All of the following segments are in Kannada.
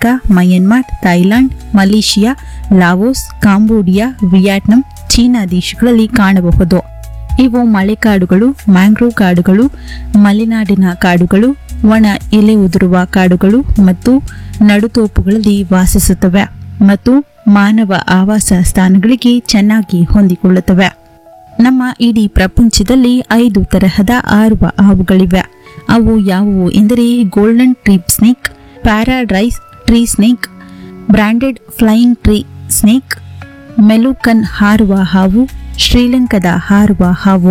Sri Lanka Myanmar Thailand Malaysia Laos Cambodia Vietnam China ದೇಶಗಳಲ್ಲಿ ಕಾಣಬಹುದು ಇವು ಮಳೆಕಾಡುಗಳು ಮ್ಯಾಂಗ್ರೋವ್ ಕಾಡುಗಳು ಮಲೆನಾಡಿನ ಕಾಡುಗಳು ಒಣ ಎಲೆ ಉದುರುವ ಕಾಡುಗಳು ಮತ್ತು ನಡುತೋಪುಗಳಲ್ಲಿ ವಾಸಿಸುತ್ತವೆ ಮತ್ತು ಮಾನವ ಆವಾಸ ಸ್ಥಾನಗಳಿಗೆ ಚೆನ್ನಾಗಿ ಹೊಂದಿಕೊಳ್ಳುತ್ತವೆ ನಮ್ಮ ಇಡೀ ಪ್ರಪಂಚದಲ್ಲಿ ಐದು ತರಹದ ಆರುವ ಹಾವುಗಳಿವೆ ಅವು ಯಾವುವು ಎಂದರೆ golden tree snake paradise tree snake banded flying tree snake ಮೆಲುಕನ್ ಹಾರುವ ಹಾವು ಶ್ರೀಲಂಕಾದ ಹಾರುವ ಹಾವು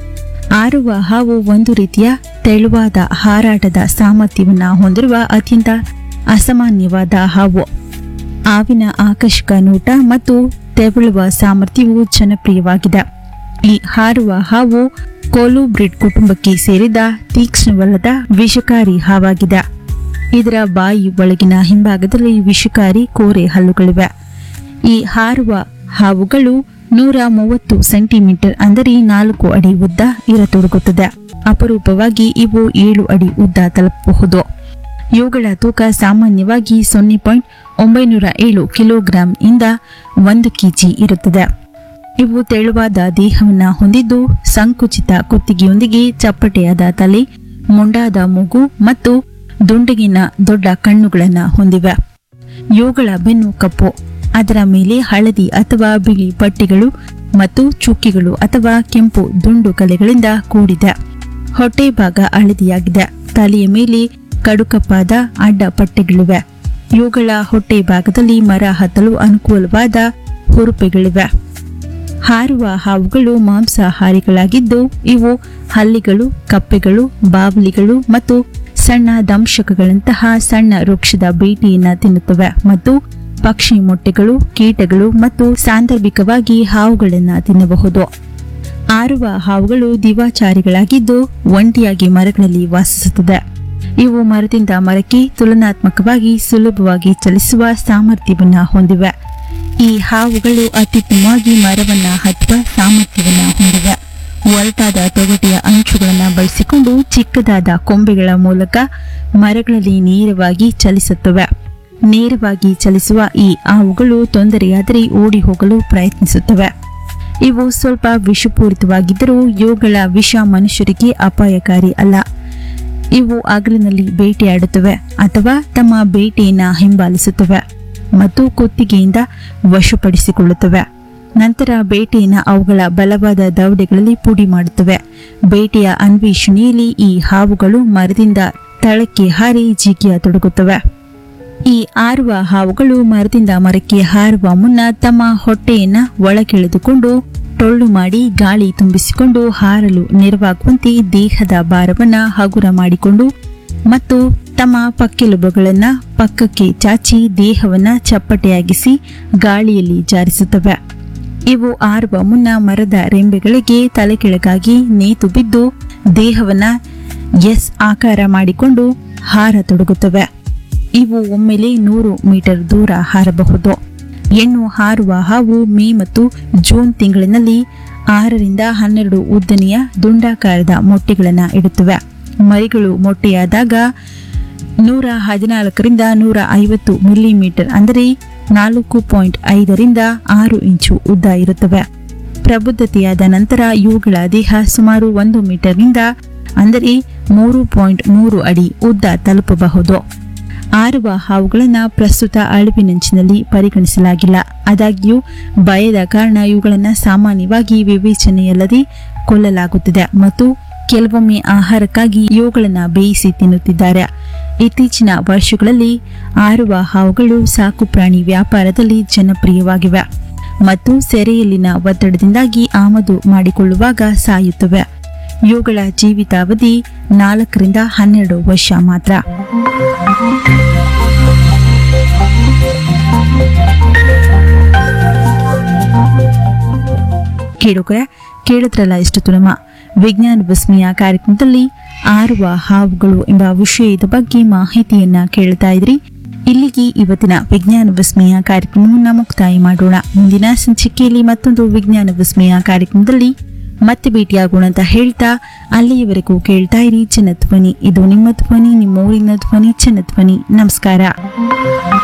ಹಾರುವ ಹಾವು ಒಂದು ರೀತಿಯ ತೆಳುವಾದ ಹಾರಾಟದ ಸಾಮರ್ಥ್ಯವನ್ನು ಹೊಂದಿರುವ ಅತ್ಯಂತ ಅಸಾಮಾನ್ಯವಾದ ಹಾವು ಹಾವಿನ ಆಕರ್ಷಕ ನೋಟ ಮತ್ತು ತೆವಳುವ ಸಾಮರ್ಥ್ಯವು ಜನಪ್ರಿಯವಾಗಿದೆ ಈ ಹಾರುವ ಹಾವು ಕೋಲುಬ್ರಿಡ್ ಕುಟುಂಬಕ್ಕೆ ಸೇರಿದ ತೀಕ್ಷ್ಣವಲ್ಲದ ವಿಷಕಾರಿ ಹಾವಾಗಿದೆ ಇದರ ಬಾಯಿ ಒಳಗಿನ ಹಿಂಭಾಗದಲ್ಲಿ ವಿಷಕಾರಿ ಕೋರೆ ಹಲ್ಲುಗಳಿವೆ ಈ ಹಾರುವ ಹಾವುಗಳು ನೂರ ಮೂವತ್ತು ಸೆಂಟಿಮೀಟರ್ ಅಂದರೆ ನಾಲ್ಕು ಅಡಿ ಉದ್ದ ಇರತೊಡಗುತ್ತದೆ ಅಪರೂಪವಾಗಿ ಇವು ಏಳು ಅಡಿ ಉದ್ದ ತಲುಪಬಹುದು ಇವುಗಳ ತೂಕ ಸಾಮಾನ್ಯವಾಗಿ ಸೊನ್ನೆ ಪಾಯಿಂಟ್ ಒಂಬೈನೂರ ಏಳು ಕಿಲೋಗ್ರಾಂ ಇಂದ ಒಂದು ಕೆಜಿ ಇರುತ್ತದೆ ಇವು ತೆಳುವಾದ ದೇಹವನ್ನು ಹೊಂದಿದ್ದು ಸಂಕುಚಿತ ಕುತ್ತಿಗೆಯೊಂದಿಗೆ ಚಪ್ಪಟೆಯಾದ ತಲೆ ಮುಂಡಾದ ಮೂಗು ಮತ್ತು ದುಂಡಗಿನ ದೊಡ್ಡ ಕಣ್ಣುಗಳನ್ನು ಹೊಂದಿವೆ ಇವುಗಳ ಬೆನ್ನು ಕಪ್ಪು ಅದರ ಮೇಲೆ ಹಳದಿ ಅಥವಾ ಬಿಳಿ ಪಟ್ಟಿಗಳು ಮತ್ತು ಚುಕ್ಕಿಗಳು ಅಥವಾ ಕೆಂಪು ದುಂಡು ಕಲೆಗಳಿಂದ ಕೂಡಿದೆ ಹೊಟ್ಟೆ ಭಾಗ ಹಳದಿಯಾಗಿದೆ ತಲೆಯ ಮೇಲೆ ಕಡುಕಪ್ಪಾದ ಅಡ್ಡ ಪಟ್ಟೆಗಳಿವೆ ಇವುಗಳ ಹೊಟ್ಟೆ ಭಾಗದಲ್ಲಿ ಮರ ಹತ್ತಲು ಅನುಕೂಲವಾದ ಹುರುಪೆಗಳಿವೆ ಹಾರುವ ಹಾವುಗಳು ಮಾಂಸಾಹಾರಿಗಳಾಗಿದ್ದು ಇವು ಹಲ್ಲಿಗಳು ಕಪ್ಪೆಗಳು ಬಾವಲಿಗಳು ಮತ್ತು ಸಣ್ಣ ದಂಶಕಗಳಂತಹ ಸಣ್ಣ ವೃಕ್ಷದ ಬೇಟೆಯನ್ನ ತಿನ್ನುತ್ತವೆ ಮತ್ತು ಪಕ್ಷಿ ಮೊಟ್ಟೆಗಳು ಕೀಟಗಳು ಮತ್ತು ಸಾಂದರ್ಭಿಕವಾಗಿ ಹಾವುಗಳನ್ನ ತಿನ್ನಬಹುದು ಆರುವ ಹಾವುಗಳು ದಿವಾಚಾರಿಗಳಾಗಿದ್ದು ಒಂಟಿಯಾಗಿ ಮರಗಳಲ್ಲಿ ವಾಸಿಸುತ್ತದೆ ಇವು ಮರದಿಂದ ಮರಕ್ಕೆ ತುಲನಾತ್ಮಕವಾಗಿ ಸುಲಭವಾಗಿ ಚಲಿಸುವ ಸಾಮರ್ಥ್ಯವನ್ನ ಹೊಂದಿವೆ ಈ ಹಾವುಗಳು ಅತ್ಯುತ್ತಮವಾಗಿ ಮರವನ್ನ ಹತ್ತುವ ಸಾಮರ್ಥ್ಯವನ್ನ ಹೊಂದಿವೆ ಒರಟಾದ ತೊಗಟೆಯ ಅಂಚುಗಳನ್ನು ಬಳಸಿಕೊಂಡು ಚಿಕ್ಕದಾದ ಕೊಂಬೆಗಳ ಮೂಲಕ ಮರಗಳಲ್ಲಿ ನೇರವಾಗಿ ಚಲಿಸುತ್ತವೆ ನೇರವಾಗಿ ಚಲಿಸುವ ಈ ಹಾವುಗಳು ತೊಂದರೆಯಾದರೆ ಓಡಿ ಹೋಗಲು ಪ್ರಯತ್ನಿಸುತ್ತವೆ ಇವು ಸ್ವಲ್ಪ ವಿಷಪೂರಿತವಾಗಿದ್ದರೂ ಇವುಗಳ ವಿಷ ಮನುಷ್ಯರಿಗೆ ಅಪಾಯಕಾರಿ ಅಲ್ಲ ಇವು ಹಗಲಿನಲ್ಲಿ ಬೇಟೆಯಾಡುತ್ತವೆ ಅಥವಾ ತಮ್ಮ ಬೇಟೆಯನ್ನ ಹಿಂಬಾಲಿಸುತ್ತವೆ ಮತ್ತು ಕುತ್ತಿಗೆಯಿಂದ ವಶಪಡಿಸಿಕೊಳ್ಳುತ್ತವೆ ನಂತರ ಬೇಟೆಯನ್ನು ಅವುಗಳ ಬಲವಾದ ದವಡೆಗಳಲ್ಲಿ ಪುಡಿ ಮಾಡುತ್ತವೆ ಬೇಟೆಯ ಅನ್ವೇಷಣೆಯಲ್ಲಿ ಈ ಹಾವುಗಳು ಮರದಿಂದ ತಳಕ್ಕೆ ಹಾರಿ ಜಿಗಿಯ ತೊಡಗುತ್ತವೆ ಈ ಆರುವ ಹಾವುಗಳು ಮರದಿಂದ ಮರಕ್ಕೆ ಹಾರುವ ಮುನ್ನ ತಮ್ಮ ಹೊಟ್ಟೆಯನ್ನ ಒಳಗೆಳೆದುಕೊಂಡು ಟೊಳ್ಳು ಮಾಡಿ ಗಾಳಿ ತುಂಬಿಸಿಕೊಂಡು ಹಾರಲು ನೆರವಾಗುವಂತೆ ದೇಹದ ಭಾರವನ್ನ ಹಗುರ ಮಾಡಿಕೊಂಡು ಮತ್ತು ತಮ್ಮ ಪಕ್ಕೆಲುಬುಗಳನ್ನ ಪಕ್ಕಕ್ಕೆ ಚಾಚಿ ದೇಹವನ್ನ ಚಪ್ಪಟೆಯಾಗಿಸಿ ಗಾಳಿಯಲ್ಲಿ ಜಾರಿಸುತ್ತವೆ ಇವು ಆರುವ ಮುನ್ನ ಮರದ ರೆಂಬೆಗಳಿಗೆ ತಲೆಕೆಳಗಾಗಿ ನೇತು ಬಿದ್ದು ದೇಹವನ್ನ ಎಸ್ ಆಕಾರ ಮಾಡಿಕೊಂಡು ಹಾರತೊಡಗುತ್ತವೆ ಇವು ಒಮ್ಮೆಲೆ ನೂರು ಮೀಟರ್ ದೂರ ಹಾರಬಹುದು ಹೆಣ್ಣು ಹಾರುವ ಹಾವು ಮೇ ಮತ್ತು ಜೂನ್ ತಿಂಗಳಿನಲ್ಲಿ ಆರರಿಂದ ಹನ್ನೆರಡು ಉದ್ದನೆಯ ದುಂಡಾಕಾರದ ಮೊಟ್ಟೆಗಳನ್ನು ಇಡುತ್ತವೆ ಮರಿಗಳು ಮೊಟ್ಟೆಯಾದಾಗ ನೂರ ಹದಿನಾಲ್ಕರಿಂದ ನೂರ ಐವತ್ತು ಮಿಲಿಮೀಟರ್ ಅಂದರೆ ನಾಲ್ಕು ಪಾಯಿಂಟ್ ಐದರಿಂದ ಆರು ಇಂಚು ಉದ್ದ ಇರುತ್ತವೆ ಪ್ರಬುದ್ಧತೆಯಾದ ನಂತರ ಇವುಗಳ ದೇಹ ಸುಮಾರು ಒಂದು ಮೀಟರ್ನಿಂದ ಅಂದರೆ ಮೂರು ಪಾಯಿಂಟ್ ಮೂರು ಅಡಿ ಉದ್ದ ತಲುಪಬಹುದು ಆರುವ ಹಾವುಗಳನ್ನು ಪ್ರಸ್ತುತ ಅಳಿವಿನಂಚಿನಲ್ಲಿ ಪರಿಗಣಿಸಲಾಗಿಲ್ಲ ಆದಾಗ್ಯೂ ಭಯದ ಕಾರಣ ಇವುಗಳನ್ನು ಸಾಮಾನ್ಯವಾಗಿ ವಿವೇಚನೆಯಲ್ಲದೆ ಕೊಲ್ಲಲಾಗುತ್ತಿದೆ ಮತ್ತು ಕೆಲವೊಮ್ಮೆ ಆಹಾರಕ್ಕಾಗಿ ಇವುಗಳನ್ನು ಬೇಯಿಸಿ ತಿನ್ನುತ್ತಿದ್ದಾರೆ ಇತ್ತೀಚಿನ ವರ್ಷಗಳಲ್ಲಿ ಆರುವ ಹಾವುಗಳು ಸಾಕು ಪ್ರಾಣಿ ವ್ಯಾಪಾರದಲ್ಲಿ ಜನಪ್ರಿಯವಾಗಿವೆ ಮತ್ತು ಸೆರೆಯಲ್ಲಿನ ಒತ್ತಡದಿಂದಾಗಿ ಆಮದು ಮಾಡಿಕೊಳ್ಳುವಾಗ ಸಾಯುತ್ತವೆ ಇವುಗಳ ಜೀವಿತಾವಧಿ ನಾಲ್ಕರಿಂದ ಹನ್ನೆರಡು ವರ್ಷ ಮಾತ್ರ ಕೇಳುಗರೆ ಕೇಳಿದ್ರಲ್ಲ ಇಷ್ಟು ನಮ್ಮ ವಿಜ್ಞಾನ ವಿಸ್ಮಯ ಕಾರ್ಯಕ್ರಮದಲ್ಲಿ ಆರುವ ಹಾವುಗಳು ಎಂಬ ವಿಷಯದ ಬಗ್ಗೆ ಮಾಹಿತಿಯನ್ನ ಕೇಳ್ತಾ ಇದ್ರಿ ಇಲ್ಲಿಗೆ ಇವತ್ತಿನ ವಿಜ್ಞಾನ ವಿಸ್ಮಯ ಕಾರ್ಯಕ್ರಮವನ್ನು ಮುಕ್ತಾಯ ಮಾಡೋಣ ಮುಂದಿನ ಸಂಚಿಕೆಯಲ್ಲಿ ಮತ್ತೊಂದು ವಿಜ್ಞಾನ ವಿಸ್ಮಯ ಕಾರ್ಯಕ್ರಮದಲ್ಲಿ ಮತ್ತೆ ಭೇಟಿಯಾಗೋಣ ಅಂತ ಹೇಳ್ತಾ ಅಲ್ಲಿಯವರೆಗೂ ಕೇಳ್ತಾ ಇರಿ ಜನಧ್ವನಿ ಇದು ನಿಮ್ಮ ಧ್ವನಿ ನಿಮ್ಮ ಊರಿನ ಧ್ವನಿ ಜನಧ್ವನಿ ನಮಸ್ಕಾರ